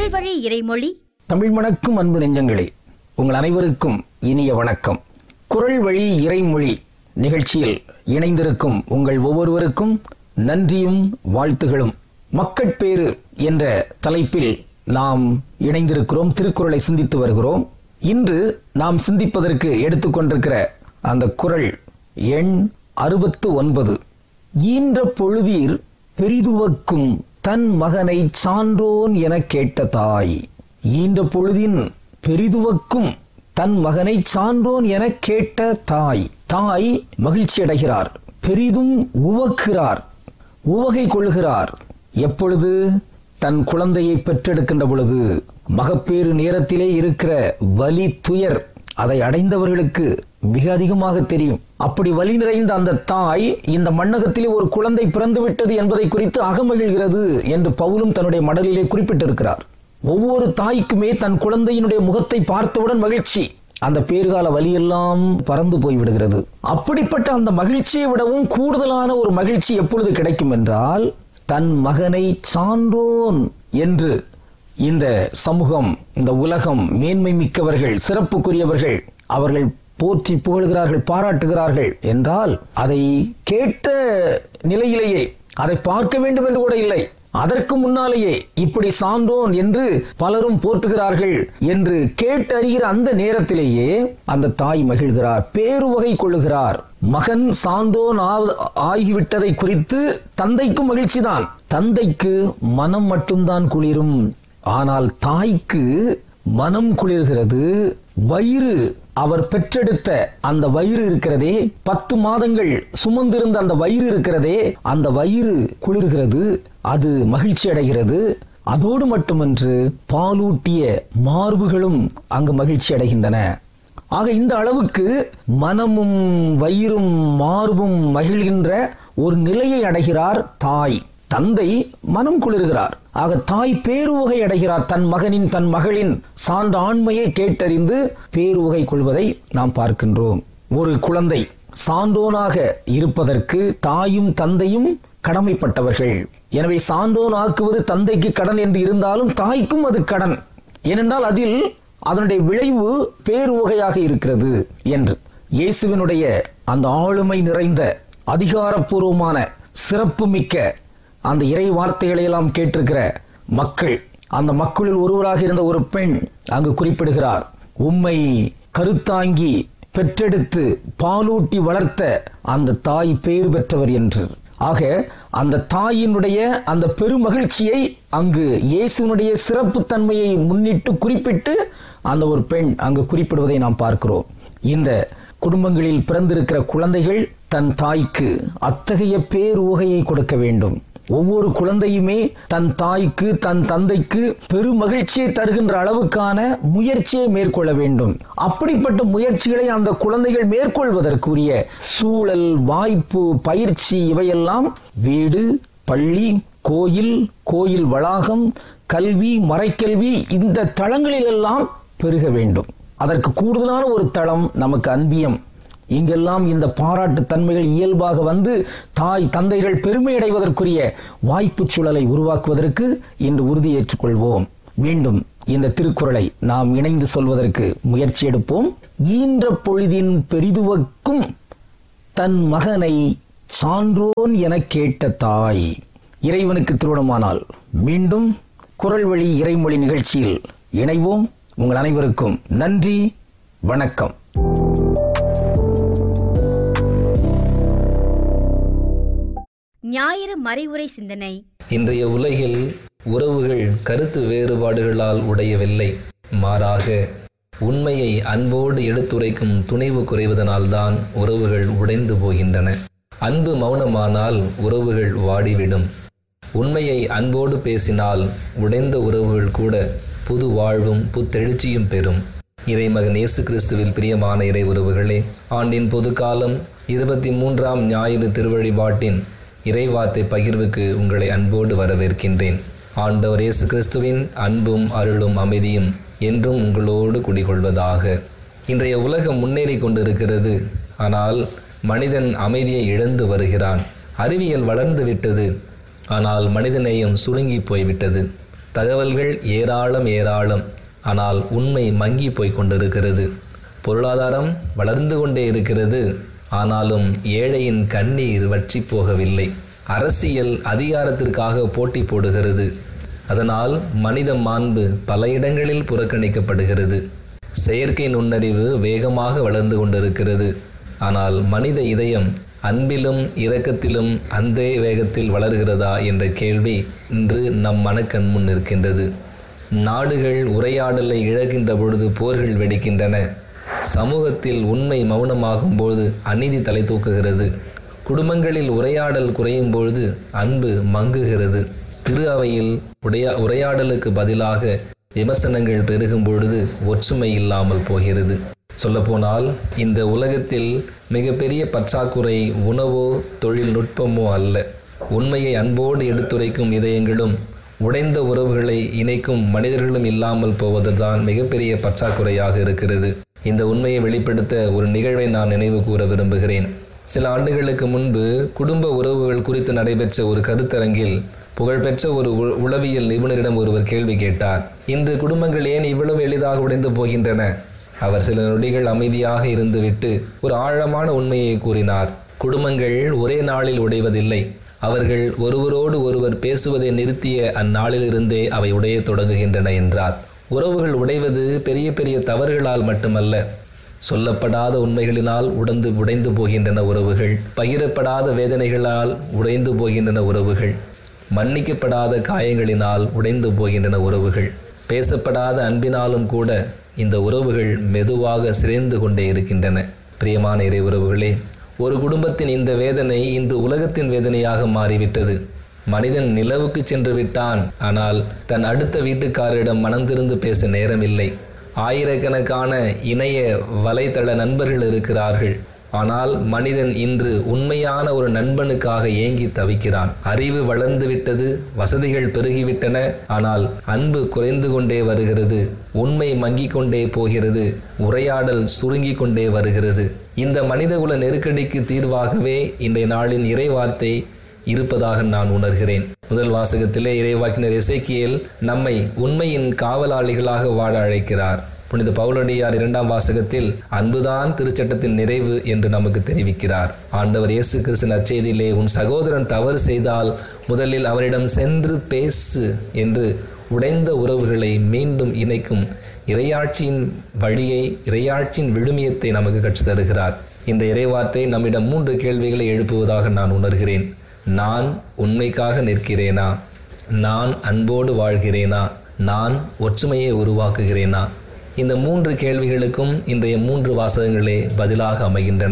குரல் வழி இறைமொழி தமிழ் மணக்கும் அன்பு நெஞ்சங்களே உங்கள் அனைவருக்கும் இனிய வணக்கம் குரல் வழி இறைமொழி நிகழ்ச்சியில் இணைந்திருக்கும் உங்கள் ஒவ்வொருவருக்கும் நன்றியும் வாழ்த்துகளும் மக்கட்பேறு என்ற தலைப்பில் நாம் இணைந்திருக்கிறோம் திருக்குறளை சிந்தித்து வருகிறோம் இன்று நாம் சிந்திப்பதற்கு எடுத்துக்கொண்டிருக்கிற அந்த குறள் எண் அறுபத்து ஒன்பது ஈன்ற பொழுதீர் பெரிதுவக்கும் தன் மகனை சான்றோன் எனக் கேட்ட தாய் ஈன்ற பொழுதின் பெரிதுவக்கும் தன் மகனை சான்றோன் எனக் கேட்ட தாய் தாய் மகிழ்ச்சி அடைகிறார் பெரிதும் உவக்கிறார் உவகை கொள்கிறார் எப்பொழுது தன் குழந்தையை பெற்றெடுக்கின்ற பொழுது மகப்பேறு நேரத்திலே இருக்கிற வலி துயர் அதை அடைந்தவர்களுக்கு மிக அதிகமாக தெரியும் அப்படி வலி நிறைந்த அந்த தாய் இந்த மண்ணகத்திலே ஒரு குழந்தை பிறந்து விட்டது என்பதை குறித்து அகமகிழ்கிறது என்று பவுலும் தன்னுடைய மடலிலே குறிப்பிட்டிருக்கிறார் ஒவ்வொரு தாய்க்குமே தன் குழந்தையினுடைய முகத்தை பார்த்தவுடன் மகிழ்ச்சி அந்த பேறுகால வலியெல்லாம் பறந்து போய்விடுகிறது அப்படிப்பட்ட அந்த மகிழ்ச்சியை விடவும் கூடுதலான ஒரு மகிழ்ச்சி எப்பொழுது கிடைக்கும் என்றால் தன் மகனை சான்றோன் என்று இந்த சமூகம் இந்த உலகம் மேன்மை மிக்கவர்கள் சிறப்புக்குரியவர்கள் அவர்கள் போற்றி புகழ்கிறார்கள் பாராட்டுகிறார்கள் என்றால் அதை கேட்ட நிலையிலேயே அதை பார்க்க வேண்டும் என்று கூட இல்லை அதற்கு முன்னாலேயே இப்படி சான்றோன் என்று பலரும் போற்றுகிறார்கள் என்று கேட்டறிகிற அந்த நேரத்திலேயே அந்த தாய் மகிழ்கிறார் பேருவகை கொள்ளுகிறார் மகன் சான்றோன் ஆவ- ஆகிவிட்டதை குறித்து தந்தைக்கும் மகிழ்ச்சிதான் தந்தைக்கு மனம் மட்டும்தான் குளிரும் ஆனால் தாய்க்கு மனம் குளிர்கிறது வயிறு அவர் பெற்றெடுத்த அந்த வயிறு இருக்கிறதே பத்து மாதங்கள் சுமந்திருந்த அந்த வயிறு இருக்கிறதே அந்த வயிறு குளிர்கிறது அது மகிழ்ச்சி அடைகிறது அதோடு மட்டுமன்று பாலூட்டிய மார்புகளும் அங்கு மகிழ்ச்சி அடைகின்றன ஆக இந்த அளவுக்கு மனமும் வயிறும் மார்பும் மகிழ்கின்ற ஒரு நிலையை அடைகிறார் தாய் தந்தை மனம் குளிர்கிறார் ஆக தாய் பேருவகை அடைகிறார் தன் மகனின் தன் மகளின் சான்ற ஆண்மையை கேட்டறிந்து பேருவகை கொள்வதை நாம் பார்க்கின்றோம் ஒரு குழந்தை சான்றோனாக இருப்பதற்கு தாயும் தந்தையும் கடமைப்பட்டவர்கள் எனவே சான்றோன் ஆக்குவது தந்தைக்கு கடன் என்று இருந்தாலும் தாய்க்கும் அது கடன் ஏனென்றால் அதில் அதனுடைய விளைவு பேருவகையாக இருக்கிறது என்று இயேசுவினுடைய அந்த ஆளுமை நிறைந்த அதிகாரப்பூர்வமான சிறப்புமிக்க அந்த இறை வார்த்தைகளை எல்லாம் கேட்டிருக்கிற மக்கள் அந்த மக்களில் ஒருவராக இருந்த ஒரு பெண் அங்கு குறிப்பிடுகிறார் உம்மை கருத்தாங்கி பெற்றெடுத்து பாலூட்டி வளர்த்த அந்த தாய் பேறு பெற்றவர் என்று ஆக அந்த தாயினுடைய அந்த பெருமகிழ்ச்சியை அங்கு இயேசுனுடைய சிறப்பு தன்மையை முன்னிட்டு குறிப்பிட்டு அந்த ஒரு பெண் அங்கு குறிப்பிடுவதை நாம் பார்க்கிறோம் இந்த குடும்பங்களில் பிறந்திருக்கிற குழந்தைகள் தன் தாய்க்கு அத்தகைய பேருவகையை கொடுக்க வேண்டும் ஒவ்வொரு குழந்தையுமே தன் தாய்க்கு தன் தந்தைக்கு பெருமகிழ்ச்சியை தருகின்ற அளவுக்கான முயற்சியை மேற்கொள்ள வேண்டும் அப்படிப்பட்ட முயற்சிகளை அந்த குழந்தைகள் மேற்கொள்வதற்குரிய சூழல் வாய்ப்பு பயிற்சி இவையெல்லாம் வீடு பள்ளி கோயில் கோயில் வளாகம் கல்வி மறைக்கல்வி இந்த தளங்களிலெல்லாம் பெருக வேண்டும் அதற்கு கூடுதலான ஒரு தளம் நமக்கு அன்பியம் இங்கெல்லாம் இந்த பாராட்டு தன்மைகள் இயல்பாக வந்து தாய் தந்தைகள் பெருமை அடைவதற்குரிய வாய்ப்புச் சூழலை உருவாக்குவதற்கு இன்று உறுதியேற்றுக் கொள்வோம் மீண்டும் இந்த திருக்குறளை நாம் இணைந்து சொல்வதற்கு முயற்சி எடுப்போம் ஈன்ற பொழுதின் பெரிதுவக்கும் தன் மகனை சான்றோன் எனக் கேட்ட தாய் இறைவனுக்கு திருமணமானால் மீண்டும் குரல் வழி இறைமொழி நிகழ்ச்சியில் இணைவோம் உங்கள் அனைவருக்கும் நன்றி வணக்கம் ஞாயிறு மறைவுரை சிந்தனை இன்றைய உலகில் உறவுகள் கருத்து வேறுபாடுகளால் உடையவில்லை மாறாக உண்மையை அன்போடு எடுத்துரைக்கும் துணிவு குறைவதனால்தான் உறவுகள் உடைந்து போகின்றன அன்பு மௌனமானால் உறவுகள் வாடிவிடும் உண்மையை அன்போடு பேசினால் உடைந்த உறவுகள் கூட புது வாழ்வும் புத்தெழுச்சியும் பெறும் இறைமகன் இயேசு கிறிஸ்துவில் பிரியமான இறை உறவுகளே ஆண்டின் பொதுக்காலம் இருபத்தி மூன்றாம் ஞாயிறு திருவழிபாட்டின் இறைவார்த்தை பகிர்வுக்கு உங்களை அன்போடு வரவேற்கின்றேன் ஆண்டவர் இயேசு கிறிஸ்துவின் அன்பும் அருளும் அமைதியும் என்றும் உங்களோடு குடிகொள்வதாக இன்றைய உலகம் முன்னேறி கொண்டிருக்கிறது ஆனால் மனிதன் அமைதியை இழந்து வருகிறான் அறிவியல் வளர்ந்து விட்டது ஆனால் மனிதநேயம் சுருங்கி போய்விட்டது தகவல்கள் ஏராளம் ஏராளம் ஆனால் உண்மை மங்கி போய் கொண்டிருக்கிறது பொருளாதாரம் வளர்ந்து கொண்டே இருக்கிறது ஆனாலும் ஏழையின் கண்ணீர் வற்றி போகவில்லை அரசியல் அதிகாரத்திற்காக போட்டி போடுகிறது அதனால் மனித மாண்பு பல இடங்களில் புறக்கணிக்கப்படுகிறது செயற்கை நுண்ணறிவு வேகமாக வளர்ந்து கொண்டிருக்கிறது ஆனால் மனித இதயம் அன்பிலும் இரக்கத்திலும் அந்த வேகத்தில் வளர்கிறதா என்ற கேள்வி இன்று நம் மனக்கண் முன் நிற்கின்றது நாடுகள் உரையாடலை இழக்கின்ற பொழுது போர்கள் வெடிக்கின்றன சமூகத்தில் உண்மை மௌனமாகும் பொழுது அநீதி தலை தூக்குகிறது குடும்பங்களில் உரையாடல் குறையும் பொழுது அன்பு மங்குகிறது திரு அவையில் உடைய உரையாடலுக்கு பதிலாக விமர்சனங்கள் பெருகும் பொழுது ஒற்றுமை இல்லாமல் போகிறது சொல்லப்போனால் இந்த உலகத்தில் மிகப்பெரிய பற்றாக்குறை உணவோ தொழில்நுட்பமோ அல்ல உண்மையை அன்போடு எடுத்துரைக்கும் இதயங்களும் உடைந்த உறவுகளை இணைக்கும் மனிதர்களும் இல்லாமல் போவதுதான் மிகப்பெரிய பற்றாக்குறையாக இருக்கிறது இந்த உண்மையை வெளிப்படுத்த ஒரு நிகழ்வை நான் நினைவு கூற விரும்புகிறேன் சில ஆண்டுகளுக்கு முன்பு குடும்ப உறவுகள் குறித்து நடைபெற்ற ஒரு கருத்தரங்கில் புகழ்பெற்ற ஒரு உ- உளவியல் நிபுணரிடம் ஒருவர் கேள்வி கேட்டார் இன்று குடும்பங்கள் ஏன் இவ்வளவு எளிதாக உடைந்து போகின்றன அவர் சில நொடிகள் அமைதியாக இருந்துவிட்டு ஒரு ஆழமான உண்மையை கூறினார் குடும்பங்கள் ஒரே நாளில் உடைவதில்லை அவர்கள் ஒருவரோடு ஒருவர் பேசுவதை நிறுத்திய அந்நாளிலிருந்தே அவை உடையத் தொடங்குகின்றன என்றார் உறவுகள் உடைவது பெரிய பெரிய தவறுகளால் மட்டுமல்ல சொல்லப்படாத உண்மைகளினால் உடைந்து உடைந்து போகின்றன உறவுகள் பகிரப்படாத வேதனைகளால் உடைந்து போகின்றன உறவுகள் மன்னிக்கப்படாத காயங்களினால் உடைந்து போகின்றன உறவுகள் பேசப்படாத அன்பினாலும் கூட இந்த உறவுகள் மெதுவாக சிதைந்து கொண்டே இருக்கின்றன பிரியமான இறை உறவுகளே ஒரு குடும்பத்தின் இந்த வேதனை இன்று உலகத்தின் வேதனையாக மாறிவிட்டது மனிதன் நிலவுக்கு சென்று விட்டான் ஆனால் தன் அடுத்த வீட்டுக்காரரிடம் மனம் திறந்து பேச நேரமில்லை ஆயிரக்கணக்கான இணைய வலைத்தள நண்பர்கள் இருக்கிறார்கள் ஆனால் மனிதன் இன்று உண்மையான ஒரு நண்பனுக்காக ஏங்கி தவிக்கிறான் அறிவு வளர்ந்து விட்டது வசதிகள் பெருகிவிட்டன ஆனால் அன்பு குறைந்து கொண்டே வருகிறது உண்மை மங்கிக் கொண்டே போகிறது உரையாடல் சுருங்கிக் கொண்டே வருகிறது இந்த மனிதகுல நெருக்கடிக்கு தீர்வாகவே இன்றைய நாளின் இறைவார்த்தை இருப்பதாக நான் உணர்கிறேன் முதல் வாசகத்திலே இறைவாக்கினர் எசேக்கியேல் நம்மை உண்மையின் காவலாளிகளாக வாழ அழைக்கிறார் புனித பவுலடியார் இரண்டாம் வாசகத்தில் அன்புதான் திருச்சட்டத்தின் நிறைவு என்று நமக்கு தெரிவிக்கிறார் ஆண்டவர் இயேசு கிறிஸ்து நற்செய்தியிலே உன் சகோதரன் தவறு செய்தால் முதலில் அவரிடம் சென்று பேசு என்று உடைந்த உறவுகளை மீண்டும் இணைக்கும் இறையாட்சியின் வழியை இறையாட்சியின் விழுமியத்தை நமக்கு கற்றுத் தருகிறார் இந்த இறைவார்த்தை நம்மிடம் மூன்று கேள்விகளை எழுப்புவதாக நான் உணர்கிறேன் நான் உண்மைக்காக நிற்கிறேனா நான் அன்போடு வாழ்கிறேனா நான் ஒற்றுமையை உருவாக்குகிறேனா இந்த மூன்று கேள்விகளுக்கும் இன்றைய மூன்று வாசகங்களே பதிலாக அமைகின்றன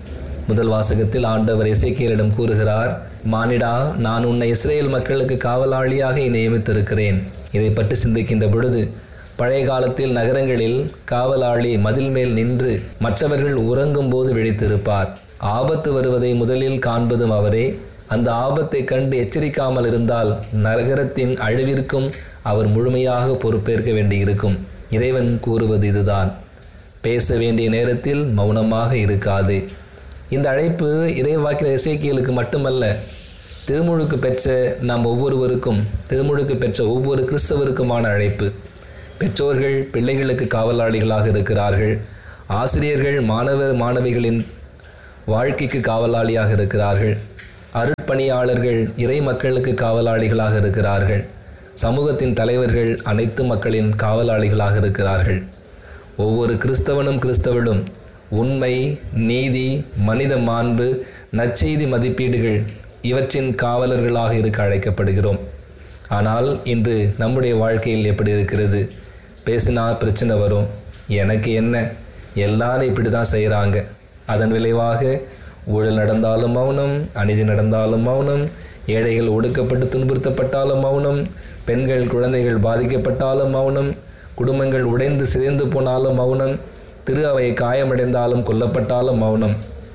முதல் வாசகத்தில் ஆண்டவர் எசேக்கியலிடம் கூறுகிறார் மானிடா நான் உன்னை இஸ்ரேல் மக்களுக்கு காவலாளியாக நியமித்திருக்கிறேன் இதை பற்றி சிந்திக்கின்ற பொழுது பழைய காலத்தில் நகரங்களில் காவலாளி மதில் மேல் நின்று மற்றவர்கள் உறங்கும் போது விழித்திருப்பார் ஆபத்து வருவதை முதலில் காண்பதும் அவரே அந்த ஆபத்தை கண்டு எச்சரிக்காமல் இருந்தால் நகரத்தின் அழிவிற்கும் அவர் முழுமையாக பொறுப்பேற்க வேண்டியிருக்கும் இறைவன் கூறுவது இதுதான் பேச வேண்டிய நேரத்தில் மௌனமாக இருக்காது இந்த அழைப்பு இறைவாக்கின இசைக்கியலுக்கு மட்டுமல்ல திருமுழுக்கு பெற்ற நாம் ஒவ்வொருவருக்கும் திருமுழுக்கு பெற்ற ஒவ்வொரு கிறிஸ்தவருக்குமான அழைப்பு பெற்றோர்கள் பிள்ளைகளுக்கு காவலாளிகளாக இருக்கிறார்கள் ஆசிரியர்கள் மாணவர் மாணவிகளின் வாழ்க்கைக்கு காவலாளியாக இருக்கிறார்கள் அருட்பணியாளர்கள் இறை மக்களுக்கு காவலாளிகளாக இருக்கிறார்கள் சமூகத்தின் தலைவர்கள் அனைத்து மக்களின் காவலாளிகளாக இருக்கிறார்கள் ஒவ்வொரு கிறிஸ்தவனும் கிறிஸ்தவளும் உண்மை நீதி மனித மாண்பு நற்செய்தி மதிப்பீடுகள் இவற்றின் காவலர்களாக இருக்க அழைக்கப்படுகிறோம் ஆனால் இன்று நம்முடைய வாழ்க்கையில் எப்படி இருக்கிறது பேசினா பிரச்சனை வரும் எனக்கு என்ன எல்லாரும் இப்படி தான் செய்கிறாங்க அதன் விளைவாக ஊழல் நடந்தாலும் மௌனம் அநீதி நடந்தாலும் மௌனம் ஏழைகள் ஒடுக்கப்பட்டு துன்புறுத்தப்பட்டாலும் மௌனம் பெண்கள் குழந்தைகள் பாதிக்கப்பட்டாலும் மௌனம் குடும்பங்கள் உடைந்து சிதைந்து போனாலும் மௌனம் திரு அவை காயமடைந்தாலும் கொல்லப்பட்டாலும் மௌனம்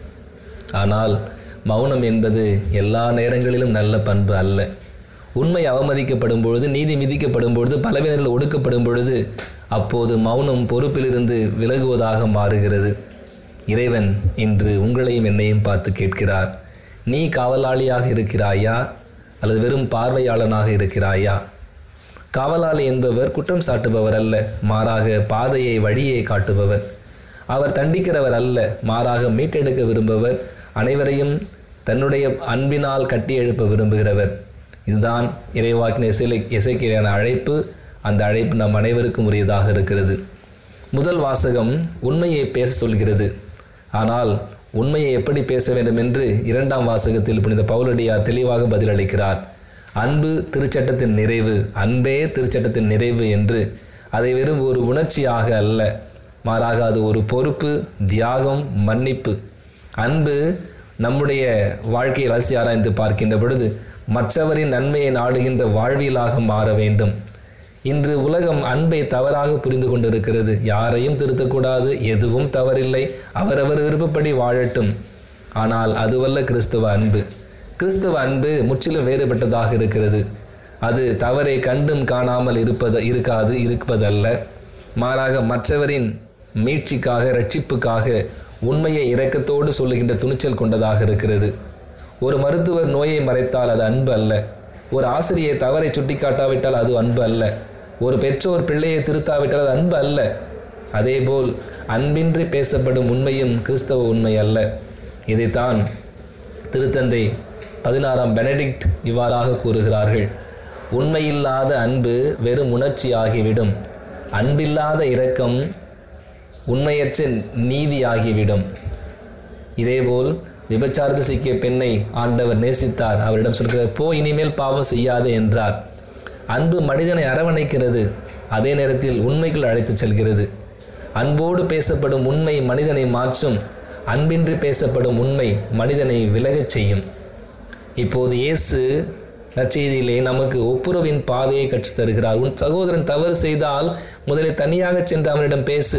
ஆனால் மௌனம் என்பது எல்லா நேரங்களிலும் நல்ல பண்பு அல்ல உண்மை அவமதிக்கப்படும் பொழுது நீதி மிதிக்கப்படும் பொழுது பலவினர்கள் ஒடுக்கப்படும் பொழுது அப்போது மௌனம் பொறுப்பிலிருந்து விலகுவதாக மாறுகிறது இறைவன் இன்று உங்களையும் என்னையும் பார்த்து கேட்கிறார் நீ காவலாளியாக இருக்கிறாயா அல்லது வெறும் பார்வையாளனாக இருக்கிறாயா காவலாளி என்பவர் குற்றம் சாட்டுபவர் அல்ல மாறாக பாதையை வழியை காட்டுபவர் அவர் தண்டிக்கிறவர் அல்ல மாறாக மீட்டெடுக்க விரும்புவர் அனைவரையும் தன்னுடைய அன்பினால் கட்டி எழுப்ப விரும்புகிறவர் இதுதான் இறைவாக்கின இசை இசைக்கிறையான அழைப்பு அந்த அழைப்பு நம் அனைவருக்கும் உரியதாக இருக்கிறது முதல் வாசகம் உண்மையை பேச சொல்கிறது ஆனால் உண்மையை எப்படி பேச வேண்டும் என்று இரண்டாம் வாசகத்தில் புனித பவுலடியார் தெளிவாக பதிலளிக்கிறார் அன்பு திருச்சட்டத்தின் நிறைவு அன்பே திருச்சட்டத்தின் நிறைவு என்று அதை வெறும் ஒரு உணர்ச்சியாக அல்ல மாறாக அது ஒரு பொறுப்பு தியாகம் மன்னிப்பு அன்பு நம்முடைய வாழ்க்கையை அலசி ஆராய்ந்து பார்க்கின்ற பொழுது மற்றவரின் நன்மையை நாடுகின்ற வாழ்வியலாக மாற வேண்டும் இன்று உலகம் அன்பை தவறாக புரிந்து கொண்டிருக்கிறது யாரையும் திருத்தக்கூடாது எதுவும் தவறில்லை அவரவர் விருப்பப்படி வாழட்டும் ஆனால் அதுவல்ல கிறிஸ்துவ அன்பு கிறிஸ்துவ அன்பு முற்றிலும் வேறுபட்டதாக இருக்கிறது அது தவறை கண்டும் காணாமல் இருப்பது இருக்காது இருப்பதல்ல மாறாக மற்றவரின் மீட்சிக்காக ரட்சிப்புக்காக உண்மையை இரக்கத்தோடு சொல்லுகின்ற துணிச்சல் கொண்டதாக இருக்கிறது ஒரு மருத்துவர் நோயை மறைத்தால் அது அன்பு அல்ல ஒரு ஆசிரியை தவறை சுட்டிக்காட்டாவிட்டால் அது அன்பு அல்ல ஒரு பெற்றோர் பிள்ளையை திருத்தாவிட்டால் அது அன்பு அல்ல அதேபோல் அன்பின்றி பேசப்படும் உண்மையும் கிறிஸ்தவ உண்மை அல்ல இதைத்தான் திருத்தந்தை பதினாறாம் பெனடிக்ட் இவ்வாறாக கூறுகிறார்கள் உண்மையில்லாத அன்பு வெறும் உணர்ச்சியாகிவிடும் அன்பில்லாத இரக்கம் உண்மையற்ற நீதியாகிவிடும் இதேபோல் விபச்சாரத்தில் சிக்கிய பெண்ணை ஆண்டவர் நேசித்தார் அவரிடம் சொல்கிறார் போ இனிமேல் பாவம் செய்யாதே என்றார் அன்பு மனிதனை அரவணைக்கிறது அதே நேரத்தில் உண்மைக்குள் அழைத்துச் செல்கிறது அன்போடு பேசப்படும் உண்மை மனிதனை மாற்றும் அன்பின்றி பேசப்படும் உண்மை மனிதனை விலகச் செய்யும் இப்போது இயேசு நற்செய்தியிலே நமக்கு ஒப்புரவின் பாதையை கற்றுத் தருகிறார் உன் சகோதரன் தவறு செய்தால் முதலில் தனியாக சென்று அவனிடம் பேசு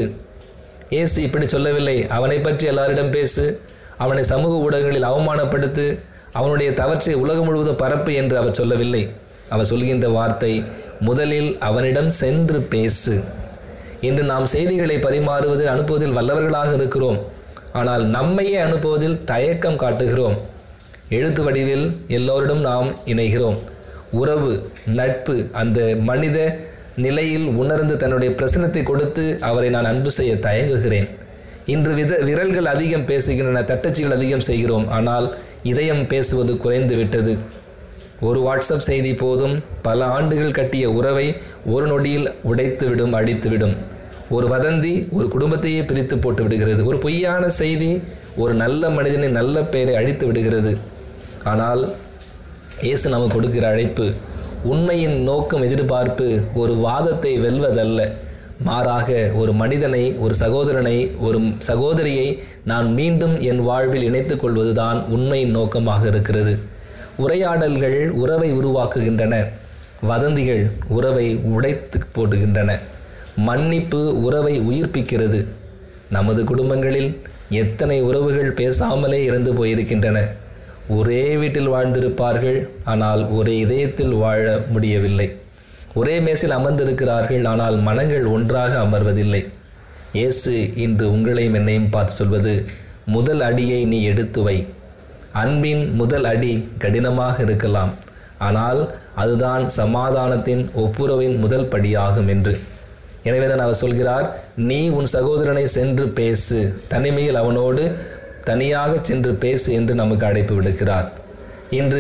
இயேசு இப்படி சொல்லவில்லை அவனை பற்றி எல்லாரிடம் பேசு அவனை சமூக ஊடகங்களில் அவமானப்படுத்து அவனுடைய தவற்றை உலகம் முழுவதும் பரப்பு என்று அவர் சொல்லவில்லை அவர் சொல்கின்ற வார்த்தை முதலில் அவனிடம் சென்று பேசு இன்று நாம் செய்திகளை பரிமாறுவதில் அனுப்புவதில் வல்லவர்களாக இருக்கிறோம் ஆனால் நம்மையே அனுப்புவதில் தயக்கம் காட்டுகிறோம் எழுத்து வடிவில் எல்லோரிடம் நாம் இணைகிறோம் உறவு நட்பு அந்த மனித நிலையில் உணர்ந்து தன்னுடைய பிரசனத்தை கொடுத்து அவரை நான் அன்பு செய்ய தயங்குகிறேன் இன்று வித விரல்கள் அதிகம் பேசுகின்றன தட்டச்சிகள் அதிகம் செய்கிறோம் ஆனால் இதயம் பேசுவது குறைந்து விட்டது ஒரு வாட்ஸ்அப் செய்தி போதும் பல ஆண்டுகள் கட்டிய உறவை ஒரு நொடியில் உடைத்துவிடும் அழித்துவிடும் ஒரு வதந்தி ஒரு குடும்பத்தையே பிரித்து போட்டு விடுகிறது ஒரு பொய்யான செய்தி ஒரு நல்ல மனிதனின் நல்ல பெயரை அழித்து விடுகிறது ஆனால் இயேசு நமக்கு கொடுக்கிற அழைப்பு உண்மையின் நோக்கம் எதிர்பார்ப்பு ஒரு வாதத்தை வெல்வதல்ல மாறாக ஒரு மனிதனை ஒரு சகோதரனை ஒரு சகோதரியை நான் மீண்டும் என் வாழ்வில் இணைத்துக் கொள்வதுதான் உண்மையின் நோக்கமாக இருக்கிறது உரையாடல்கள் உறவை உருவாக்குகின்றன வதந்திகள் உறவை உடைத்து போடுகின்றன மன்னிப்பு உறவை உயிர்ப்பிக்கிறது நமது குடும்பங்களில் எத்தனை உறவுகள் பேசாமலே இறந்து போயிருக்கின்றன ஒரே வீட்டில் வாழ்ந்திருப்பார்கள் ஆனால் ஒரே இதயத்தில் வாழ முடியவில்லை ஒரே மேசில் அமர்ந்திருக்கிறார்கள் ஆனால் மனங்கள் ஒன்றாக அமர்வதில்லை இயேசு இன்று உங்களையும் என்னையும் பார்த்து சொல்வது முதல் அடியை நீ எடுத்து வை அன்பின் முதல் அடி கடினமாக இருக்கலாம் ஆனால் அதுதான் சமாதானத்தின் ஒப்புரவின் முதல் படியாகும் என்று எனவே தான் அவர் சொல்கிறார் நீ உன் சகோதரனை சென்று பேசு தனிமையில் அவனோடு தனியாக சென்று பேசு என்று நமக்கு அழைப்பு விடுக்கிறார் இன்று